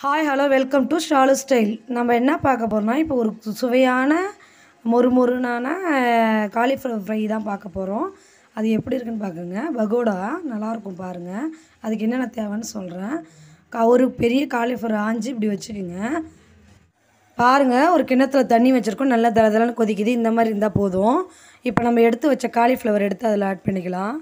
hi hello welcome to Shalu style நம்ம என்ன பார்க்க போகிறோம்னா இப்போ ஒரு சு- சுவையான மொறு மொறுனான காலிஃப்ளவர் ஃப்ரை தான் பார்க்க போகிறோம் அது எப்படி இருக்குன்னு பார்க்குங்க பகோடா நல்லாயிருக்கும் பாருங்கள் அதுக்கு என்னென்ன தேவைன்னு சொல்கிறேன் ஒரு பெரிய காலிஃப்ளவர் ஆஞ்சி இப்படி வச்சுக்கோங்க பாருங்கள் ஒரு கிண்ணத்துல தண்ணி வச்சுருக்கோம் நல்லா தல தலன்னு கொதிக்குது இந்த மாதிரி இருந்தால் போதும் இப்போ நம்ம எடுத்து வச்ச காலிஃப்ளவர் எடுத்து அதில் ஆட் பண்ணிக்கலாம்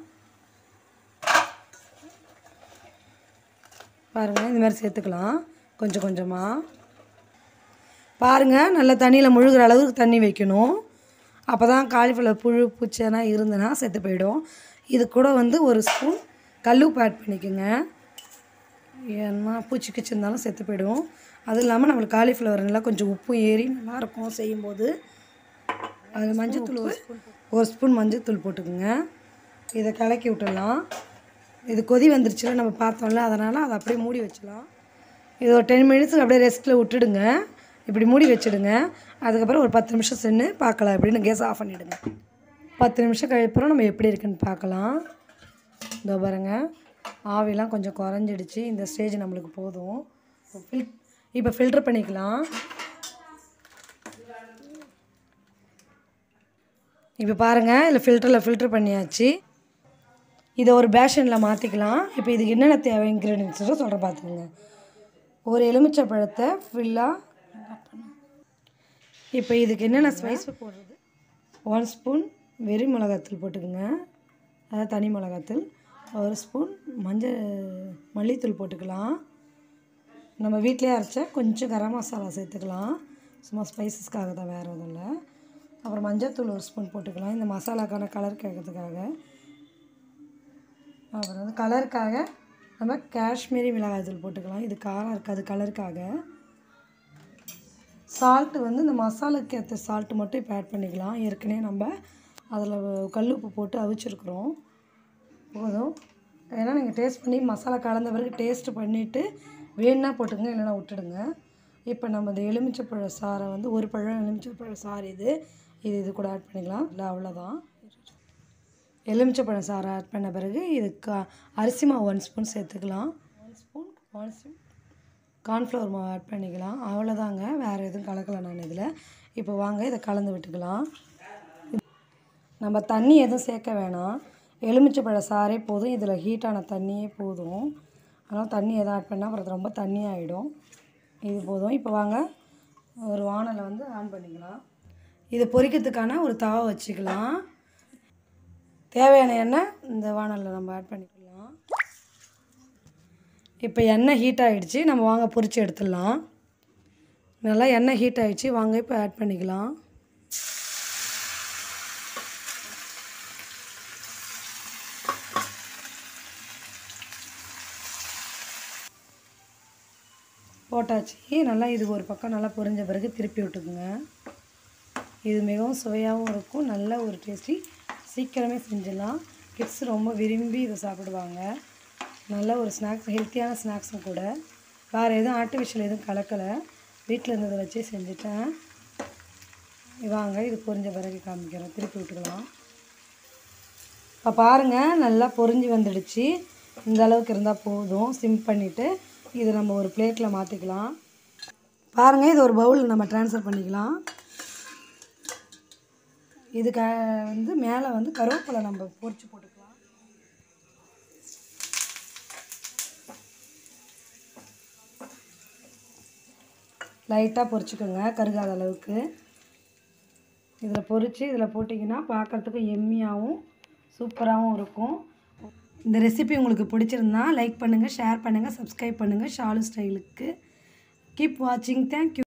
பாருங்கள் இந்த மாதிரி சேர்த்துக்கலாம் கொஞ்சம் கொஞ்சமாக பாருங்கள் நல்லா தண்ணியில் முழுகிற அளவுக்கு தண்ணி வைக்கணும் அப்போ தான் காலிஃப்ளவர் புழு பூச்செல்லாம் இருந்ததுன்னா செத்து போயிடும் இது கூட வந்து ஒரு ஸ்பூன் கல்லுப்பு ஆட் பண்ணிக்கோங்க ஏன்னா பூச்சி கிச்சி இருந்தாலும் செத்து போயிடும் அதுவும் இல்லாமல் நம்மளுக்கு காலிஃப்ளவர் நல்லா கொஞ்சம் உப்பும் ஏறி நல்லாயிருக்கும் செய்யும்போது அது மஞ்சத்தூள் ஒரு ஸ்பூன் ஒரு ஸ்பூன் மஞ்சத்தூள் போட்டுக்கோங்க இதை கலக்கி விட்டுடலாம் இது கொதி வந்துருச்சுல நம்ம பார்த்தோம்ல அதனால் அதை அப்படியே மூடி வச்சிடலாம் இது ஒரு டென் மினிட்ஸுக்கு அப்படியே ரெஸ்ட்டில் விட்டுடுங்க இப்படி மூடி வச்சிடுங்க அதுக்கப்புறம் ஒரு பத்து நிமிஷம் சென்று பார்க்கலாம் எப்படின்னு கேஸ் ஆஃப் பண்ணிவிடுங்க பத்து நிமிஷம் கழிப்புறம் நம்ம எப்படி இருக்குன்னு பார்க்கலாம் இதோ பாருங்க ஆவிலாம் கொஞ்சம் குறைஞ்சிடுச்சு இந்த ஸ்டேஜ் நம்மளுக்கு போதும் ஃபில் இப்போ ஃபில்டர் பண்ணிக்கலாம் இப்போ பாருங்கள் இதில் ஃபில்டரில் ஃபில்டர் பண்ணியாச்சு இதை ஒரு பேஷனில் மாற்றிக்கலாம் இப்போ இதுக்கு என்னென்ன தேவை இன்க்ரீடியன்ஸோ சொல்கிறேன் பார்த்துக்கோங்க ஒரு எலுமிச்சை பழத்தை ஃபுல்லாக இப்போ இதுக்கு என்னென்ன ஸ்பைஸ் போடுறது ஒன் ஸ்பூன் வெறி மிளகாத்தூள் போட்டுக்கோங்க அதாவது தனி மிளகாத்தூள் ஒரு ஸ்பூன் மஞ்சள் மல்லித்தூள் போட்டுக்கலாம் நம்ம வீட்டிலே அரைச்சா கொஞ்சம் கரம் மசாலா சேர்த்துக்கலாம் சும்மா ஸ்பைசஸ்க்காக தான் வேறு எதுவும் இல்லை அப்புறம் மஞ்சள்தூள் ஒரு ஸ்பூன் போட்டுக்கலாம் இந்த மசாலாக்கான கலர் கேட்கறதுக்காக அப்புறம் வந்து கலருக்காக நம்ம காஷ்மீரி மிளகாய்த்தூள் போட்டுக்கலாம் இது காரம் இருக்காது கலருக்காக சால்ட்டு வந்து இந்த மசாலாக்கு ஏற்ற சால்ட்டு மட்டும் இப்போ ஆட் பண்ணிக்கலாம் ஏற்கனவே நம்ம அதில் கல்லுப்பு போட்டு அவிச்சிருக்கிறோம் போதும் ஏன்னா நீங்கள் டேஸ்ட் பண்ணி மசாலா கலந்த பிறகு டேஸ்ட் பண்ணிவிட்டு வேணுன்னா போட்டுங்க இல்லைன்னா விட்டுடுங்க இப்போ நம்ம இந்த எலுமிச்சைப்பழ சாறை வந்து ஒரு பழம் எலுமிச்சைப்பழ சாறு இது இது இது கூட ஆட் பண்ணிக்கலாம் இல்லை அவ்வளோதான் எலுமிச்சைப்பழம் சாறை ஆட் பண்ண பிறகு இது கா அரிசி மாவு ஒன் ஸ்பூன் சேர்த்துக்கலாம் one spoon one spoon cornflour மாவு ஆட் பண்ணிக்கலாம் அவ்வளோதாங்க வேறு எதுவும் கலக்கலை நான் இதில் இப்போ வாங்க இதை கலந்து விட்டுக்கலாம் நம்ம தண்ணி எதுவும் சேர்க்க வேணாம் எலுமிச்சைப்பழ சாரே போதும் இதில் ஹீட்டான தண்ணியே போதும் அதனால் தண்ணி எதுவும் ஆட் பண்ணால் அப்புறம் அது ரொம்ப தண்ணி ஆகிடும் இது போதும் இப்போ வாங்க ஒரு வானலை வந்து ஆன் பண்ணிக்கலாம் இது பொரிக்கிறதுக்கான ஒரு தவா வச்சுக்கலாம் தேவையான எண்ணெய் இந்த வானலில் நம்ம ஆட் பண்ணிக்கலாம் இப்போ எண்ணெய் ஹீட் ஆகிடுச்சு நம்ம வாங்க பொரிச்சு எடுத்துடலாம் நல்லா எண்ணெய் ஹீட் ஆகிடுச்சு வாங்க இப்போ ஆட் பண்ணிக்கலாம் போட்டாச்சு நல்லா இது ஒரு பக்கம் நல்லா பொரிஞ்ச பிறகு திருப்பி விட்டுக்குங்க இது மிகவும் சுவையாகவும் இருக்கும் நல்ல ஒரு டேஸ்டி சீக்கிரமே செஞ்சிடலாம் கிட்ஸ் ரொம்ப விரும்பி இதை சாப்பிடுவாங்க நல்ல ஒரு ஸ்நாக்ஸ் ஹெல்த்தியான ஸ்நாக்ஸும் கூட வேறு எதுவும் ஆர்டிஃபிஷியல் எதுவும் கலக்கலை வீட்டில் இருந்ததை வச்சே செஞ்சுட்டேன் வாங்க இது பொரிஞ்ச பிறகு காமிக்கிறோம் திருப்பி விட்டுக்கலாம் இப்போ பாருங்கள் நல்லா பொரிஞ்சு வந்துடுச்சு இந்த அளவுக்கு இருந்தால் போதும் சிம் பண்ணிவிட்டு இதை நம்ம ஒரு பிளேட்டில் மாற்றிக்கலாம் பாருங்கள் இது ஒரு பவுலில் நம்ம ட்ரான்ஸ்ஃபர் பண்ணிக்கலாம் இதுக்கு வந்து மேலே வந்து கருவேப்பிலை நம்ம பொரிச்சு போட்டுக்கலாம் லைட்டாக பொரிச்சுக்கோங்க கருகாத அளவுக்கு இதில் பொரித்து இதில் போட்டிங்கன்னா பார்க்குறதுக்கு எம்மியாகவும் சூப்பராகவும் இருக்கும் இந்த ரெசிபி உங்களுக்கு பிடிச்சிருந்தா லைக் பண்ணுங்கள் ஷேர் பண்ணுங்கள் சப்ஸ்கிரைப் பண்ணுங்கள் ஷாலு ஸ்டைலுக்கு கீப் வாட்சிங் தேங்க்யூ